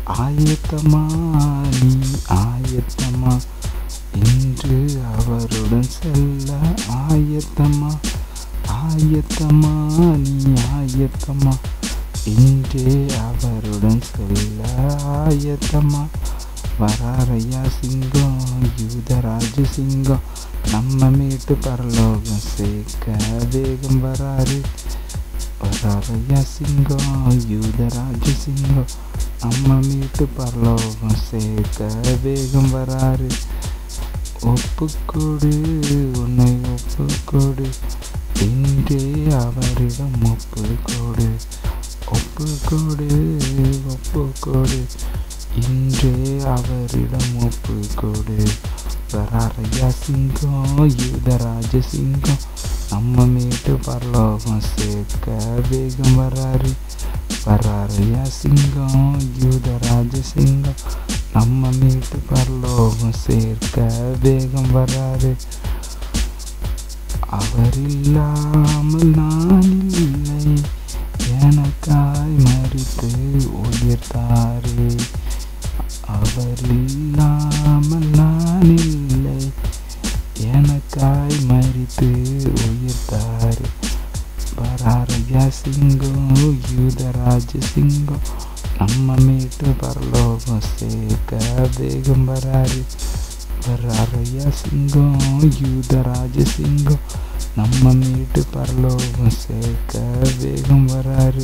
ஆயத்தமா நீ ஆயத்தமா இன்று அவருடன் செல்ல ஆயத்தமா ஆயத்தமா நீ ஆயத்தமா இன்றே அவருடன் செல்ல ஆயத்தமா வராரையா சிங்கம் யூதராஜ சிங்கம் நம்ம மீட்டு பரலோகம் சேர்க்க வேகம் வராரு வராரையா சிங்கம் யூதராஜ சிங்கம் நம்ம மீட்டு பரலோகம் சேர்க்க வேகம் வராரு ஒப்புக்கொடு உன்னை ஒப்புக்கொடு இன்றே அவரிடம் ஒப்புக்கொடு ஒப்புக்கொடு ஒப்புக்கொடு இன்றே அவரிடம் ஒப்புக்கொடு வராரையா சிங்கம் யூதராஜ சிங்கம் நம்ம மீட்டு பரலோகம் சேர்க்க வேகம் வராரு வராரையா சிங்கம் யூதராஜ சிங்கம் நம்ம மீட்டு பரலோகம் சேர்க்க வேகம் வராரு அவர் இல்லாமல் நான் இல்லை எனக்காய் மறித்து உயிர்த்தாரே அவர் இல்லாமல் நான் இல்லை எனக்காய் மறித்து உயிர்த்தாரே வராரையா சிங்கம் யூதராஜ சிங்கம் நம்ம மீட்டு பரலோகம் சேர்க்க வேகம் வராரு வராரையா சிங்கம் யூதராஜ சிங்கம் நம்ம மீட்டு பரலோகம் சேர்க்க வேகம் வராரு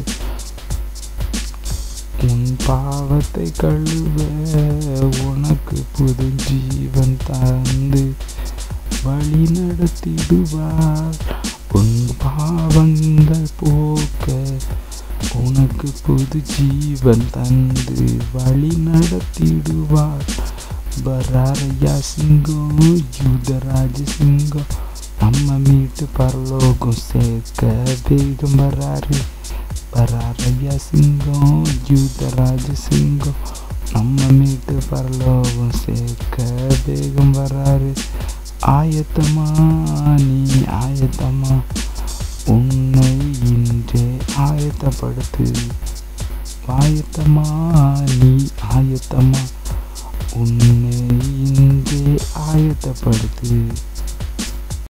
உன் பாவத்தை கழுவ உனக்கு புது ஜீவன் தந்து வழி நடத்திடுவார் உன் பாவங்கள் போக்க உனக்கு புது ஜீவன் தந்து வழி நடத்திடுவார் வராரையா சிங்கம் யூதராஜ சிங்கம் நம்ம மீட்டு பரலோகம் சேர்க்க வேகம் வராரு வராரையா சிங்கம் யூதராஜ சிங்கம் நம்ம மீட்டு பரலோகம் சேர்க்க வேகம் வராரு ஆயத்தமா நீ ஆயத்தமா உன்னை இன்றே ஆயத்தப்படுத்து ஆயத்தமா நீ ஆயத்தமா உன்னை இன்றே ஆயத்தப்படுத்து